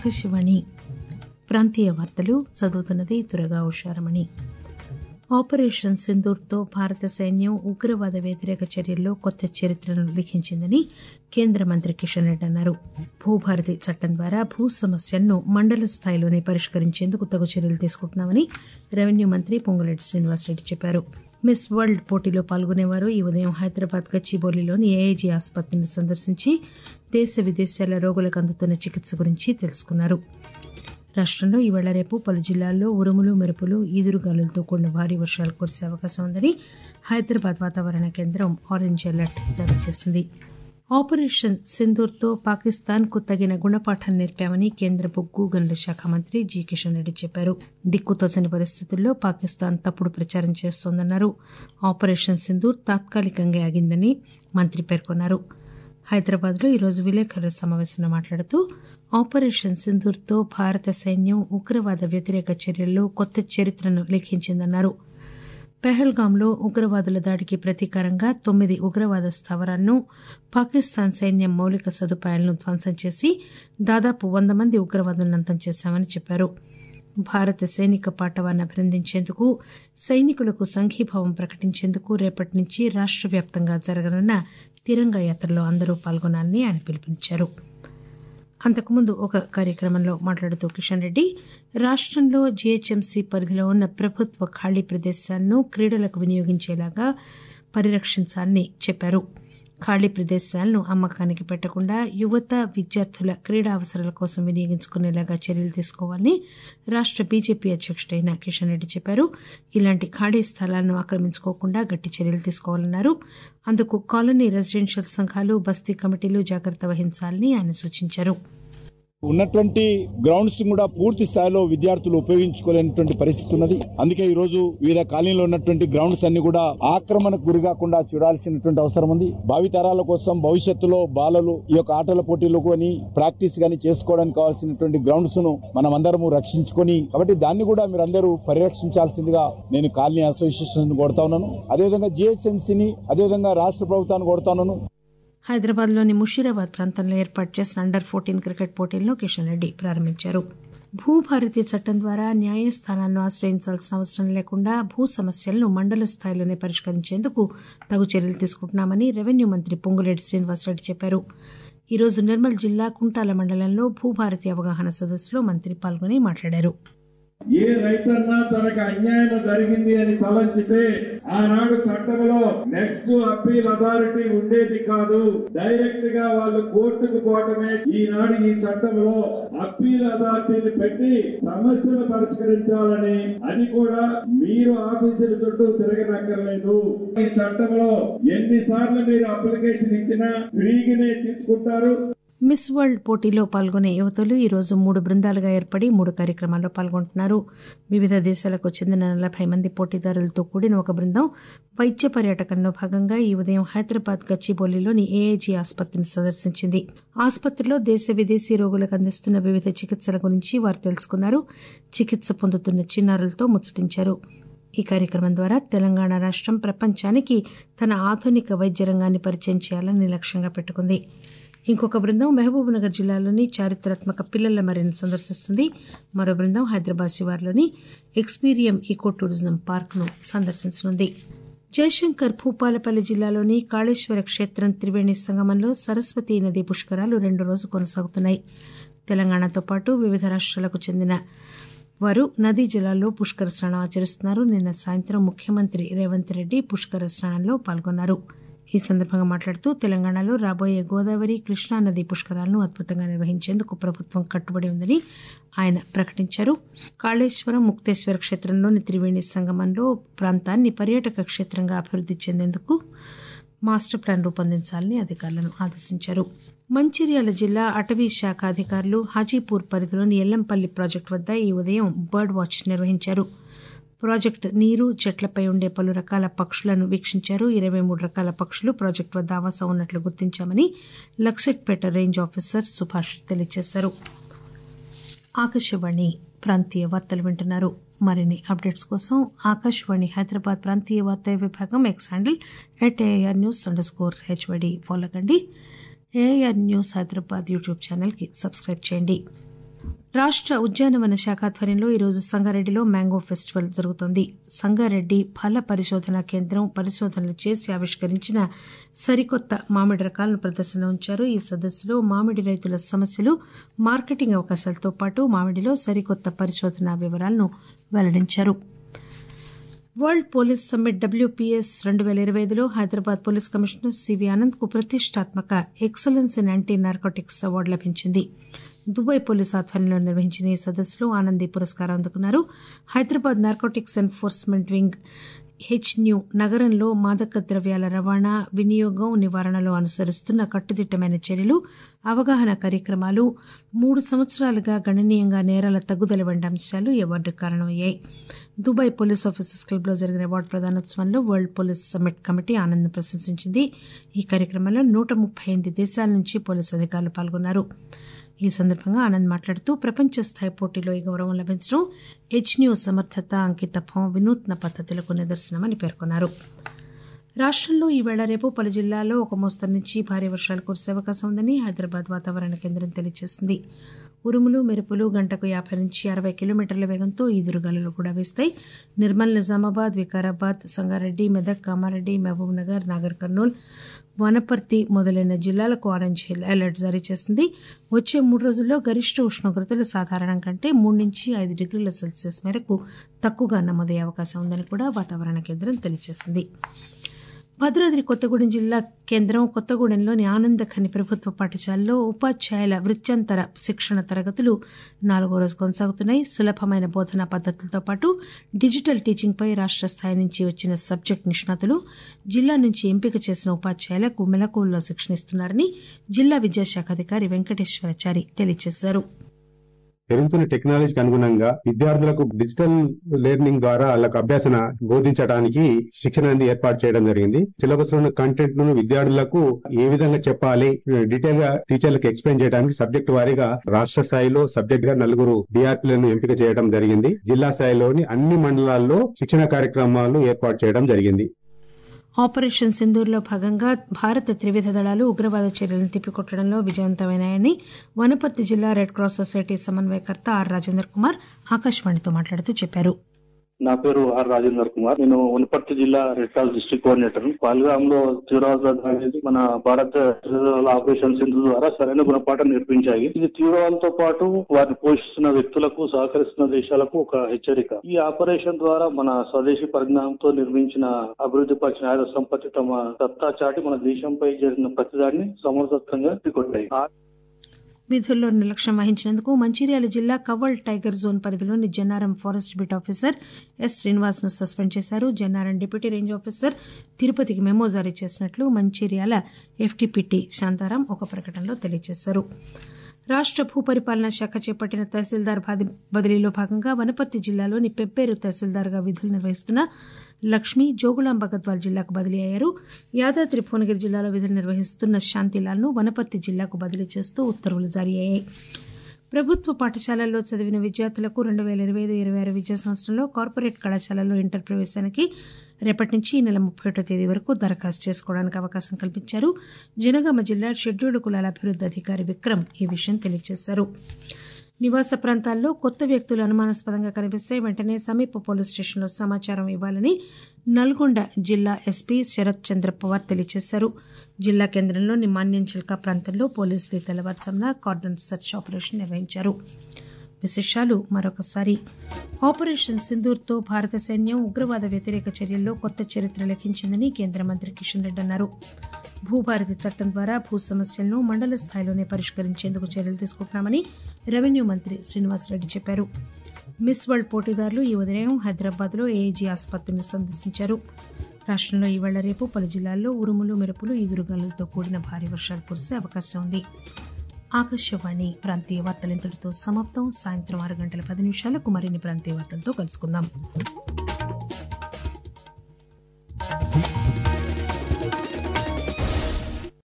ఆకాశవాణి ప్రాంతీయ వార్తలు చదువుతున్నది దురగా ఉషారమణి ఆపరేషన్ సింధూర్తో భారత సైన్యం ఉగ్రవాద వ్యతిరేక చర్యల్లో కొత్త చరిత్రను లిఖించిందని కేంద్ర మంత్రి కిషన్ రెడ్డి అన్నారు భూభారతి చట్టం ద్వారా భూ సమస్యలను మండల స్థాయిలోనే పరిష్కరించేందుకు తగు చర్యలు తీసుకుంటున్నామని రెవెన్యూ మంత్రి పొంగులేటి శ్రీనివాసరెడ్డి చెప్పారు మిస్ వరల్డ్ పోటీలో పాల్గొనేవారు ఈ ఉదయం హైదరాబాద్ గచ్చిబౌలిలోని ఏఐజీ ఆసుపత్రిని సందర్శించి దేశ విదేశాల రోగులకు అందుతున్న చికిత్స గురించి తెలుసుకున్నారు రాష్టంలో ఈవేళ రేపు పలు జిల్లాల్లో ఉరుములు మెరుపులు ఈదురుగాలులతో కూడిన భారీ వర్షాలు కురిసే అవకాశం ఉందని హైదరాబాద్ వాతావరణ కేంద్రం ఆరెంజ్ అలర్ట్ జారీ చేసింది ఆపరేషన్ సింధూర్తో పాకిస్తాన్ కు తగిన గుణపాఠం నేర్పామని కేంద్ర బొగ్గు గనుల శాఖ మంత్రి జి కిషన్ రెడ్డి చెప్పారు దిక్కుతోచని పరిస్థితుల్లో పాకిస్తాన్ తప్పుడు ప్రచారం చేస్తోందన్నారు ఆపరేషన్ సింధూర్ తాత్కాలికంగా ఆగిందని మంత్రి పేర్కొన్నారు హైదరాబాద్ లో ఈరోజు విలేకరుల సమావేశంలో మాట్లాడుతూ ఆపరేషన్ సింధూర్తో భారత సైన్యం ఉగ్రవాద వ్యతిరేక చర్యల్లో కొత్త చరిత్రను లిఖించిందన్నారు పెహల్గాంలో ఉగ్రవాదుల దాడికి ప్రతీకారంగా తొమ్మిది ఉగ్రవాద స్థావరాలను పాకిస్తాన్ సైన్యం మౌలిక సదుపాయాలను ధ్వంసం చేసి దాదాపు వంద మంది ఉగ్రవాదులను అంతం చేశామని చెప్పారు భారత సైనిక పాటవాన్ని అభినందించేందుకు సైనికులకు సంఘీభావం ప్రకటించేందుకు రేపటి నుంచి రాష్ట వ్యాప్తంగా జరగనున్న తిరంగా యాత్రలో అందరూ పాల్గొనాలని ఆయన పిలుపునిచ్చారు అంతకుముందు ఒక కార్యక్రమంలో మాట్లాడుతూ కిషన్ రెడ్డి రాష్టంలో జీహెచ్ఎంసీ పరిధిలో ఉన్న ప్రభుత్వ ఖాళీ ప్రదేశాలను క్రీడలకు వినియోగించేలాగా పరిరక్షించాలని చెప్పారు ఖాళీ ప్రదేశాలను అమ్మకానికి పెట్టకుండా యువత విద్యార్థుల క్రీడా అవసరాల కోసం వినియోగించుకునేలాగా చర్యలు తీసుకోవాలని రాష్ట బీజేపీ అధ్యక్షుడైన కిషన్ రెడ్డి చెప్పారు ఇలాంటి ఖాళీ స్థలాలను ఆక్రమించుకోకుండా గట్టి చర్యలు తీసుకోవాలన్నారు అందుకు కాలనీ రెసిడెన్షియల్ సంఘాలు బస్తీ కమిటీలు జాగ్రత్త వహించాలని ఆయన సూచించారు ఉన్నటువంటి గ్రౌండ్స్ కూడా పూర్తి స్థాయిలో విద్యార్థులు ఉపయోగించుకోలేనటువంటి పరిస్థితి ఉన్నది అందుకే ఈ రోజు వివిధ కాలనీలో ఉన్నటువంటి గ్రౌండ్స్ అన్ని కూడా ఆక్రమణకు గురి కాకుండా చూడాల్సినటువంటి అవసరం ఉంది భావితరాల కోసం భవిష్యత్తులో బాలలు ఈ యొక్క ఆటల పోటీలు కొని ప్రాక్టీస్ గాని చేసుకోవడానికి కావాల్సినటువంటి గ్రౌండ్స్ ను మనం అందరము రక్షించుకొని కాబట్టి దాన్ని కూడా మీరందరూ పరిరక్షించాల్సిందిగా నేను కాలనీ అసోసియేషన్ కొడతా ఉన్నాను అదేవిధంగా జిహెచ్ఎంసీని అదేవిధంగా రాష్ట్ర ప్రభుత్వాన్ని కొడతా ఉన్నాను హైదరాబాద్ లోని ముషీరాబాద్ ప్రాంతంలో ఏర్పాటు చేసిన అండర్ ఫోర్టీన్ క్రికెట్ పోటీలను కిషన్ రెడ్డి ప్రారంభించారు భూభారతి చట్టం ద్వారా న్యాయస్థానాలను ఆశ్రయించాల్సిన అవసరం లేకుండా భూ సమస్యలను మండల స్థాయిలోనే పరిష్కరించేందుకు తగు చర్యలు తీసుకుంటున్నామని రెవెన్యూ మంత్రి పొంగులేటి శ్రీనివాసరెడ్డి చెప్పారు ఈ రోజు నిర్మల్ జిల్లా కుంటాల మండలంలో భూభారతి అవగాహన సదస్సులో మంత్రి పాల్గొని మాట్లాడారు ఏ రైతన్నా తనకు అన్యాయం జరిగింది అని తలంచితే ఆనాడు చట్టంలో నెక్స్ట్ అప్పీల్ అథారిటీ ఉండేది కాదు డైరెక్ట్ గా వాళ్ళు కోర్టుకు పోవటమే ఈనాడు ఈ చట్టంలో అప్పీల్ అథారిటీని పెట్టి సమస్యను పరిష్కరించాలని అది కూడా మీరు ఆఫీసుల చుట్టూ తిరగనక్కర్లేదు ఈ చట్టంలో ఎన్నిసార్లు మీరు అప్లికేషన్ ఇచ్చినా ఫ్రీగానే తీసుకుంటారు మిస్ వరల్డ్ పోటీలో పాల్గొనే యువతులు ఈ రోజు మూడు బృందాలుగా ఏర్పడి మూడు కార్యక్రమాల్లో పాల్గొంటున్నారు వివిధ దేశాలకు చెందిన నలభై మంది పోటీదారులతో కూడిన ఒక బృందం వైద్య పర్యాటకంలో భాగంగా ఈ ఉదయం హైదరాబాద్ గచ్చిబౌలిలోని ఏఐజీ ఆసుపత్రిని సందర్శించింది ఆసుపత్రిలో దేశ విదేశీ రోగులకు అందిస్తున్న వివిధ చికిత్సల గురించి వారు తెలుసుకున్నారు చికిత్స పొందుతున్న చిన్నారులతో ముచ్చటించారు ఈ కార్యక్రమం ద్వారా తెలంగాణ రాష్టం ప్రపంచానికి తన ఆధునిక వైద్య రంగాన్ని పరిచయం చేయాలని లక్ష్యంగా పెట్టుకుంది ఇంకొక బృందం మహబూబ్నగర్ జిల్లాలోని చారిత్రాత్మక పిల్లల మరిని సందర్శిస్తుంది మరో బృందం హైదరాబాద్ శివార్లోని ఎక్స్పీరియం ఈకో టూరిజం పార్క్ ను సందర్శించనుంది జయశంకర్ భూపాలపల్లి జిల్లాలోని కాళేశ్వర క్షేత్రం త్రివేణి సంగమంలో సరస్వతీ నది పుష్కరాలు రెండు రోజు కొనసాగుతున్నాయి తెలంగాణతో పాటు వివిధ రాష్ట్రాలకు చెందిన వారు నదీ జలాల్లో పుష్కర స్నానం ఆచరిస్తున్నారు నిన్న సాయంత్రం ముఖ్యమంత్రి రేవంత్ రెడ్డి పుష్కర స్నానంలో పాల్గొన్నారు ఈ సందర్భంగా మాట్లాడుతూ తెలంగాణలో రాబోయే గోదావరి కృష్ణా నది పుష్కరాలను అద్భుతంగా నిర్వహించేందుకు ప్రభుత్వం కట్టుబడి ఉందని ఆయన ప్రకటించారు కాళేశ్వరం ముక్తేశ్వర క్షేత్రంలోని త్రివేణి సంగమంలో ప్రాంతాన్ని పర్యాటక క్షేత్రంగా అభివృద్ది చెందేందుకు మాస్టర్ ప్లాన్ రూపొందించాలని అధికారులను ఆదేశించారు మంచిర్యాల జిల్లా అటవీ శాఖ అధికారులు హాజీపూర్ పరిధిలోని ఎల్లంపల్లి ప్రాజెక్టు వద్ద ఈ ఉదయం బర్డ్ వాచ్ నిర్వహించారు ప్రాజెక్టు నీరు చెట్లపై ఉండే పలు రకాల పక్షులను వీక్షించారు ఇరవై మూడు రకాల పక్షులు ప్రాజెక్టు వద్ద ఆవాసం ఉన్నట్లు గుర్తించామని లక్సెట్పేట రేంజ్ ఆఫీసర్ సుభాష్ తెలియజేశారు ఆకాశవాణి ప్రాంతీయ వార్తలు వింటున్నారు మరిన్ని అప్డేట్స్ కోసం ఆకాశవాణి హైదరాబాద్ ప్రాంతీయ వార్తా విభాగం X handle at A R news under score H Y D follow కండి ఏఆర్ న్యూస్ హైదరాబాద్ యూట్యూబ్ ఛానల్కి సబ్స్క్రైబ్ చేయండి రాష్ట ఉద్యానవన శాఖ ఆధ్వర్యంలో ఈరోజు సంగారెడ్డిలో మ్యాంగో ఫెస్టివల్ జరుగుతోంది సంగారెడ్డి ఫల పరిశోధనా కేంద్రం పరిశోధనలు చేసి ఆవిష్కరించిన సరికొత్త మామిడి రకాలను ప్రదర్శన ఉంచారు ఈ సదస్సులో మామిడి రైతుల సమస్యలు మార్కెటింగ్ అవకాశాలతో పాటు మామిడిలో సరికొత్త పరిశోధనా వివరాలను వెల్లడించారు వరల్డ్ పోలీస్ సమ్మిట్ డబ్ల్యూపీఎస్ రెండు పేల ఇరవై ఐదులో Hyderabad police commissioner C V Anand కు ప్రతిష్టాత్మక excellence in anti narcotics award లభించింది దుబాయ్ పోలీస్ ఆధ్వర్యంలో నిర్వహించిన ఈ సదస్సులో ఆనంద్ ఈ పురస్కారం అందుకున్నారు Hyderabad narcotics enforcement wing H new నగరంలో మాదక ద్రవ్యాల రవాణా వినియోగం నివారణలో అనుసరిస్తున్న కట్టుదిట్టమైన చర్యలు అవగాహన కార్యక్రమాలు మూడు సంవత్సరాలుగా గణనీయంగా నేరాల తగ్గుదల వంటి అంశాలు ఈ అవార్డుకు కారణమయ్యాయి దుబాయ్ పోలీస్ ఆఫీసర్స్ క్లబ్లో జరిగిన అవార్డు ప్రదానోత్సవంలో world police summit committee Anand ప్రశంసించింది ఈ కార్యక్రమంలో నూట ముప్పై ఎనిమిది దేశాల నుంచి పోలీసు అధికారులు పాల్గొన్నారు ఈ సందర్భంగా ఆనంద్ మాట్లాడుతూ ప్రపంచ స్థాయి పోటీలో ఈ గౌరవం లభించడం హెచ్న్యూ సమర్థత అంకితత్వం వినూత్న పద్దతులకు నిదర్శనమని పేర్కొన్నారు రాష్టంలో ఈవేళ రేపు పలు జిల్లాల్లో ఒక మోస్తరు నుంచి భారీ వర్షాలు కురిసే అవకాశం ఉందని హైదరాబాద్ వాతావరణ కేంద్రం తెలియజేసింది ఉరుములు మెరుపులు గంటకు యాభై నుంచి అరవై కిలోమీటర్ల వేగంతో ఈదురుగాలులు కూడా వీస్తాయి నిర్మల్ నిజామాబాద్ వికారాబాద్ సంగారెడ్డి మెదక్ కామారెడ్డి మహబూబ్ నగర్ నాగర్ కర్నూల్ వనపర్తి మొదలైన జిల్లాలకు ఆరెంజ్ అలర్ట్ జారీ చేసింది వచ్చే మూడు రోజుల్లో గరిష్ట ఉష్ణోగ్రతలు సాధారణం కంటే మూడు నుంచి ఐదు డిగ్రీల సెల్సియస్ మేరకు తక్కువగా నమోదయ్యే అవకాశం ఉందని కూడా వాతావరణ కేంద్రం తెలియజేసింది భద్రాద్రి కొత్తగూడెం జిల్లా కేంద్రం కొత్తగూడెంలోని ఆనందఖని ప్రభుత్వ పాఠశాలలో ఉపాధ్యాయుల వృత్యంతర శిక్షణ తరగతులు నాలుగో రోజు కొనసాగుతున్నాయి సులభమైన బోధనా పద్దతులతో పాటు డిజిటల్ టీచింగ్పై రాష్ట స్థాయి నుంచి వచ్చిన సబ్జెక్టు నిష్ణాతులు జిల్లా నుంచి ఎంపిక చేసిన ఉపాధ్యాయులకు మెలకువల్లో శిక్షణ ఇస్తున్నారని జిల్లా విద్యాశాఖ అధికారి వెంకటేశ్వరచారి తెలియజేశారు పెరుగుతున్న టెక్నాలజీకి అనుగుణంగా విద్యార్థులకు డిజిటల్ లెర్నింగ్ ద్వారా వాళ్ళకు అభ్యాసన బోధించడానికి శిక్షణ అనేది ఏర్పాటు చేయడం జరిగింది సిలబస్ లో ఉన్న కంటెంట్ ను విద్యార్థులకు ఏ విధంగా చెప్పాలి డీటెయిల్ గా టీచర్లకు ఎక్స్ప్లెయిన్ చేయడానికి సబ్జెక్ట్ వారీగా రాష్ట్ర స్థాయిలో సబ్జెక్ట్ గా నలుగురు డిఆర్పీలను ఎంపిక చేయడం జరిగింది జిల్లా స్థాయిలోని అన్ని మండలాల్లో శిక్షణ కార్యక్రమాలు ఏర్పాటు చేయడం జరిగింది ఆపరేషన్ సింధూర్లో భాగంగా భారత త్రివిధ దళాలు ఉగ్రవాద చర్యలను తిప్పికొట్టడంలో విజయవంతమైనాయని వనపర్తి జిల్లా రెడ్ క్రాస్ సొసైటీ సమన్వయకర్త ఆర్ రాజేందర్ కుమార్ ఆకాశవాణితో మాట్లాడుతూ చెప్పారు నా పేరు ఆర్ రాజేందర్ కుమార్ నేను వనపర్తి జిల్లా red cross district coordinator Pahalgam లో తీవ్రవాద అనేది మన భారత ఆపరేషన్ సింధు ద్వారా సరైన గుణపాఠం నేర్పించాయి ఇది తీవ్రవాదంతో పాటు వారిని పోషిస్తున్న వ్యక్తులకు సహకరిస్తున్న దేశాలకు ఒక హెచ్చరిక ఈ ఆపరేషన్ ద్వారా మన స్వదేశీ పరిజ్ఞానంతో నిర్మించిన అభివృద్ధి పరిచిన ఆయుధ సంపత్తి తమ సత్తా చాటి మన దేశంపై జరిగిన ప్రతిదాడిని సమర్థవంతంగా తికొట్టాయి విధుల్లో నిర్లక్ష్యం వహించినందుకు మంచిర్యాల జిల్లా కవ్వల్ టైగర్ జోన్ పరిధిలోని Jannaram forest beat officer S Srinivas ను సస్పెండ్ చేశారు జన్నారం డిప్యూటీ రేంజ్ ఆఫీసర్ తిరుపతికి మెమో జారీ చేసినట్లు మంచిర్యాల ఎఫ్టీపీటీ శాంతారాం ఒక ప్రకటనలో తెలియజేశారు రాష్ట భూపరిపాలనా శాఖ చేపట్టిన తహసీల్దార్ బదిలీలో భాగంగా వనపర్తి జిల్లాలోని పెప్పేరు తహసీల్దార్గా విధులు నిర్వహిస్తున్న లక్ష్మి జోగులాంబ గద్వాల్ జిల్లాకు బదిలీ అయ్యారు యాదాద్రి భువనగిరి జిల్లాలో విధులు నిర్వహిస్తున్న శాంతిలాల్ను వనపర్తి జిల్లాకు బదిలీ చేస్తూ ఉత్తర్వులు జారీ అయ్యాయి ప్రభుత్వ పాఠశాలల్లో చదివిన విద్యార్థులకు రెండు వేల ఇరవై ఐదు ఇరవై ఆరు విద్యా సంవత్సరంలో కార్పొరేట్ కళాశాలల్లో ఇంటర్ ప్రవేశానికి రేపటి నుంచి ఈ నెల ముప్పై ఒకటో తేదీ వరకు దరఖాస్తు చేసుకోవడానికి అవకాశం కల్పించారు జనగామ జిల్లా షెడ్యూల్డ్ కులాల అభివృద్ది అధికారి విక్రమ్ ఈ విషయం తెలియజేశారు నివాస ప్రాంతాల్లో కొత్త వ్యక్తులు అనుమానాస్పదంగా కనిపిస్తే వెంటనే సమీప పోలీస్ స్టేషన్లో సమాచారం ఇవ్వాలని నల్గొండ జిల్లా ఎస్పీ శరత్ చంద్ర పవార్ తెలియజేశారు జిల్లా కేంద్రంలోని మాన్యం చిల్కా ప్రాంతంలో పోలీసులు తెల్లవారుజామున కార్డన్ సెర్చ్ ఆపరేషన్ నిర్వహించారు విశేషాలు మరొకసారి ఆపరేషన్ సింధూర్తో భారత సైన్యం ఉగ్రవాద వ్యతిరేక చర్యల్లో కొత్త చరిత్ర లెక్కించిందని కేంద్ర మంత్రి కిషన్ రెడ్డి అన్నారు భూభారతి చట్టం ద్వారా భూ సమస్యలను మండల స్థాయిలోనే పరిష్కరించేందుకు చర్యలు తీసుకుంటున్నామని రెవెన్యూ మంత్రి శ్రీనివాసరెడ్డి చెప్పారు మిస్ వరల్డ్ పోటీదారులు ఈ ఉదయం హైదరాబాద్లో ఏఐజీ ఆసుపత్రిని సందర్శించారు రాష్టంలో ఈవేళ రేపు పలు జిల్లాల్లో ఉరుములు మెరుపులు ఈదురుగాలులతో కూడిన భారీ వర్షాలు కురిసే అవకాశం ఉంది ఆకాశవాణి ప్రాంతీయ వార్తలు ఇంతటితో సమాప్తం సాయంత్రం ఆరు గంటల పది నిమిషాలకు మరిన్ని ప్రాంతీయ వార్తలతో కలుసుకుందాం